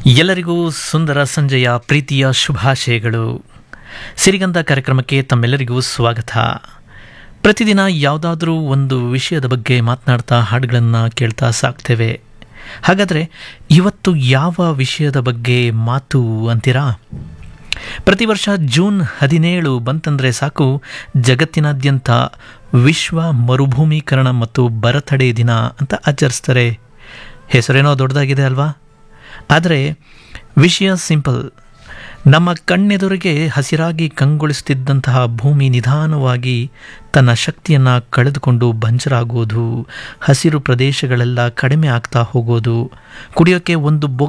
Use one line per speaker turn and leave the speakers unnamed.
ಎಲ್ಲರಿಗೂ ಸುಂದರ ಸಂಜೆಯ ಪ್ರೀತಿಯ ಶುಭಾಶಯಗಳು ಸಿರಿಗಂಧ ಕಾರ್ಯಕ್ರಮಕ್ಕೆ ತಮ್ಮೆಲ್ಲರಿಗೂ ಸ್ವಾಗತ ಪ್ರತಿದಿನ ಯಾವುದಾದ್ರೂ ಒಂದು ವಿಷಯದ ಬಗ್ಗೆ ಮಾತನಾಡ್ತಾ ಹಾಡುಗಳನ್ನು ಕೇಳ್ತಾ ಸಾಕ್ತೇವೆ ಹಾಗಾದರೆ ಇವತ್ತು ಯಾವ ವಿಷಯದ ಬಗ್ಗೆ ಮಾತು ಅಂತೀರಾ ಪ್ರತಿ ವರ್ಷ ಜೂನ್ ಹದಿನೇಳು ಬಂತಂದರೆ ಸಾಕು ಜಗತ್ತಿನಾದ್ಯಂತ ವಿಶ್ವ ಮರುಭೂಮೀಕರಣ ಮತ್ತು ಬರತಡೆ ದಿನ ಅಂತ ಆಚರಿಸ್ತಾರೆ ಹೆಸರೇನೋ ದೊಡ್ಡದಾಗಿದೆ ಅಲ್ವಾ ಆದರೆ ವಿಷಯ ಸಿಂಪಲ್ ನಮ್ಮ ಕಣ್ಣೆದುರಿಗೆ ಹಸಿರಾಗಿ ಕಂಗೊಳಿಸುತ್ತಿದ್ದಂತಹ ಭೂಮಿ ನಿಧಾನವಾಗಿ ತನ್ನ ಶಕ್ತಿಯನ್ನು ಕಳೆದುಕೊಂಡು ಬಂಜರಾಗುವುದು ಹಸಿರು ಪ್ರದೇಶಗಳೆಲ್ಲ ಕಡಿಮೆ ಆಗ್ತಾ ಹೋಗೋದು ಕುಡಿಯೋಕ್ಕೆ ಒಂದು ಬೊ